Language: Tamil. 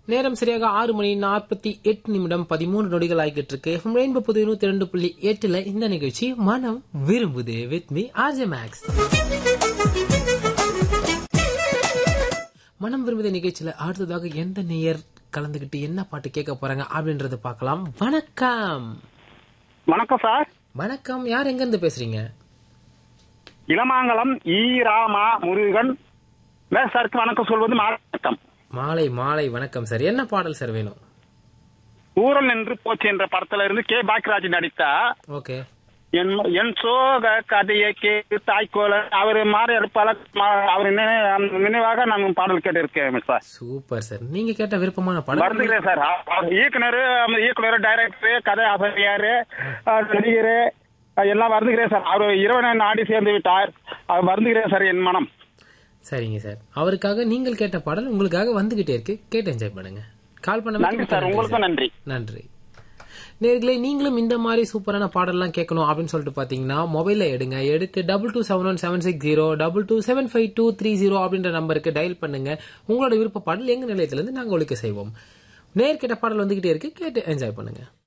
நேரம் சரியாக ஆறு மணி நாற்பத்தி எட்டு நிமிடம் பதிமூணு நொடிகள் ஆகிட்டு இருக்கு FM ரெயின்போ புது நூத்தி ரெண்டு புள்ளி எட்டுல இந்த நிகழ்ச்சி மனம் விரும்புது வித் மீ ஆர்ஜே மேக்ஸ் மனம் விரும்புத நிகழ்ச்சியில அடுத்ததாக எந்த நேயர் கலந்துகிட்டு என்ன பாட்டு கேட்க போறாங்க அப்படின்றத பார்க்கலாம் வணக்கம் வணக்கம் சார் வணக்கம் யார் எங்க இருந்து பேசுறீங்க இளமாங்கலம் ஈ ராமா முருகன் சாருக்கு வணக்கம் சொல்வது மாவட்டம் மாலை மாலை வணக்கம் சார் என்ன பாடல் சார் வேணும் ஊரல் நின்று போச்சு என்ற படத்துல இருந்து கே பாக்யராஜ் நடித்த ஓகே என் என் சோக கதையை கேட்டு தாய்க்கோல அவர் மாறி எடுப்பாளர் அவர் நினை- அந்த நினைவாக நான் பாடல் கேட்டிருக்கேன் சார் சூப்பர் சார் நீங்க கேட்ட விருப்பமான பாடல் வருந்துகிறேன் சார் அவர் இயக்குனர் அந்த இயக்குனர் டைரக்டர் கதை ஆசிரியர் நடிகர் எல்லாம் வருந்துகிறேன் சார் அவர் இரவனை நாடி சேர்ந்து விட்டார் அவர் வருந்துகிறேன் சார் என் மனம் சரிங்க சார் அவருக்காக நீங்கள் கேட்ட பாடல் உங்களுக்காக வந்துகிட்டே இருக்கு கேட்டு என்ஜாய் பண்ணுங்க கால் பண்ண நன்றி சார் உங்களுக்கும் நன்றி நன்றி நேர்களே நீங்களும் இந்த மாதிரி சூப்பரான பாடல்லாம் கேட்கணும் அப்படின்னு சொல்லிட்டு பாத்தீங்கன்னா மொபைல்ல எடுங்க எடுத்து double two seven one seven six zero double two seven five two three zero அப்படின்ற நம்பருக்கு டயல் பண்ணுங்க உங்களோட விருப்ப பாடல் எங்க நிலையத்திலிருந்து நாங்க ஒழிக்க செய்வோம் நேர் கேட்ட பாடல் வந்துகிட்டே இருக்கு கேட்டு என்ஜாய் பண்ணுங்க